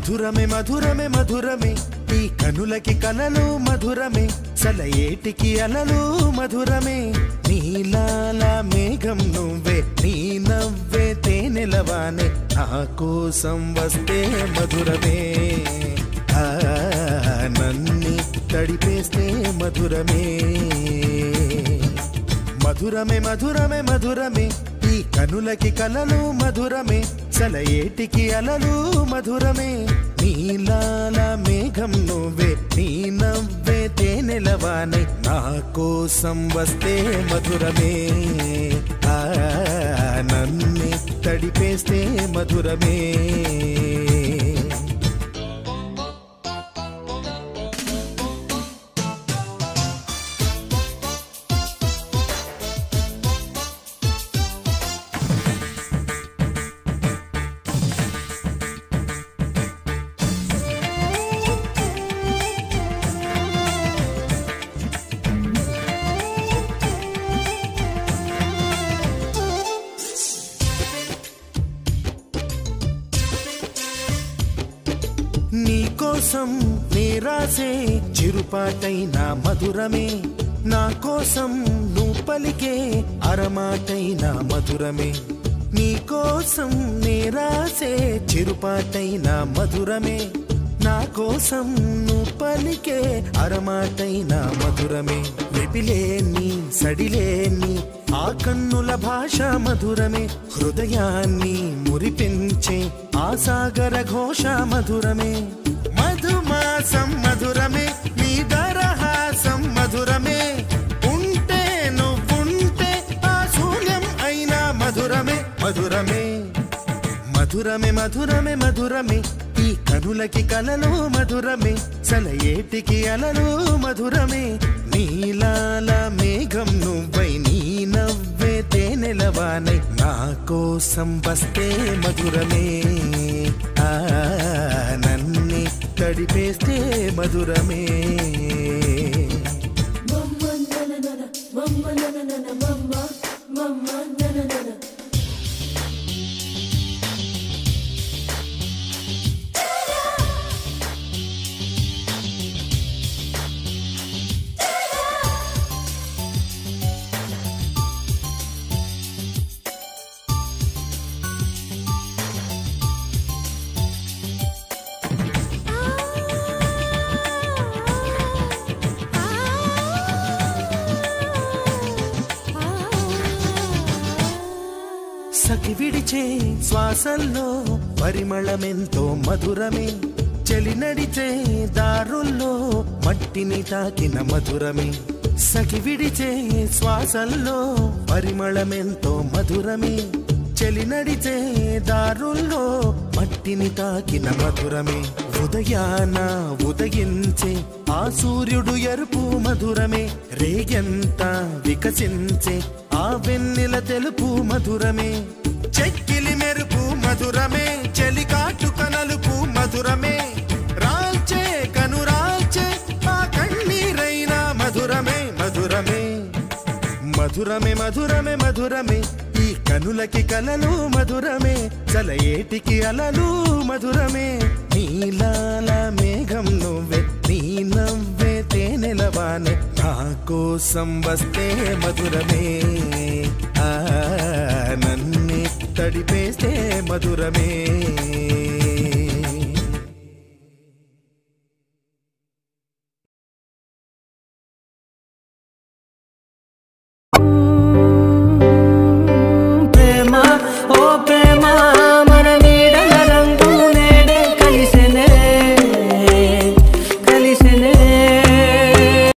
మధురమే మధురమే మధురమే ఈ కనులకి కలలు మధురమే సలయేటికి అలలు మధురమే నీలాల మేఘం నువ్వే నీ నవ్వే తేనెలవానే నా కోసం వస్తే మధురమే ఆ, నన్ని తడిపేస్తే మధురమే మధురమే మధురమే మధురమే ఈ కనులకి కలలు మధురమే సలయేటికి అలలు మధురమే నీలాల మేఘం నువ్వే నీ నవ్వే తేనెలవానై నా కోసం వస్తే మధురమే ఆ నన్ను తడిపేస్తే మధురమే నీకోసం నీ రాసే చిరుపాటైన మధురమే నా కోసం నువ్వు పలికే అరమాటైన మధురమే నీకోసం నీ రాసే చిరుపాటైన మధురమే నా కోసం నువ్వు పలికే అరమాటైన మధురమే వెపిలేని సడిలేని ఆ కన్నుల భాష మధురమే హృదయాన్ని మురిపించే ఆ సాగర ఘోష మధురమే మధుమాసం మధురమే నీ దరహాసం మధురమే ఉంటే నువ్వుంటే ఆ శూన్యం అయినా మధురమే మధురమే మధురమే మధురమే మధురమే ఈ కనులకి కలలు మధురమే సలయేటికి అలలు మధురమే నీలాల మేఘం నువ్వై నీ నవ్వే తేనెలవానై నా కోసం వస్తే మధురమే ఆ నన్ని తడిపేస్తే మధురమే Mama na na na na, mama na na na na, mama, mama na na na na. సఖి విడిచే శ్వాసల్లో పరిమళమెంతో మధురమే చెలి నడిచే దారుల్లో మట్టిని తాకిన మధురమే సఖి విడిచే శ్వాసల్లో పరిమళమెంతో మధురమే చెలి నడిచే దారుల్లో మట్టిని తాకిన మధురమే ఉదయాన ఉదయించే ఆ సూర్యుడు ఎరుపు మధురమే రేగెంత వికసించే ఆ వెన్నెల తెలుపు మధురమే చెక్కిలి మెరుపు మధురమే చెలికాటు కనలుపు మధురమే రాల్చే కనురాల్చే ఆ కన్నీరైన మధురమే మధురమే మధురమే మధురమే మధురమే ఈ కనులకి కలలు మధురమే చలయేటికి అలలు మధురమే నీలాల మేఘం నువ్వే నీ నవ్వే తేనెలవానే నా కోసం వస్తే మధురమే ఆ నన్ను తడిపేస్తే మధురమే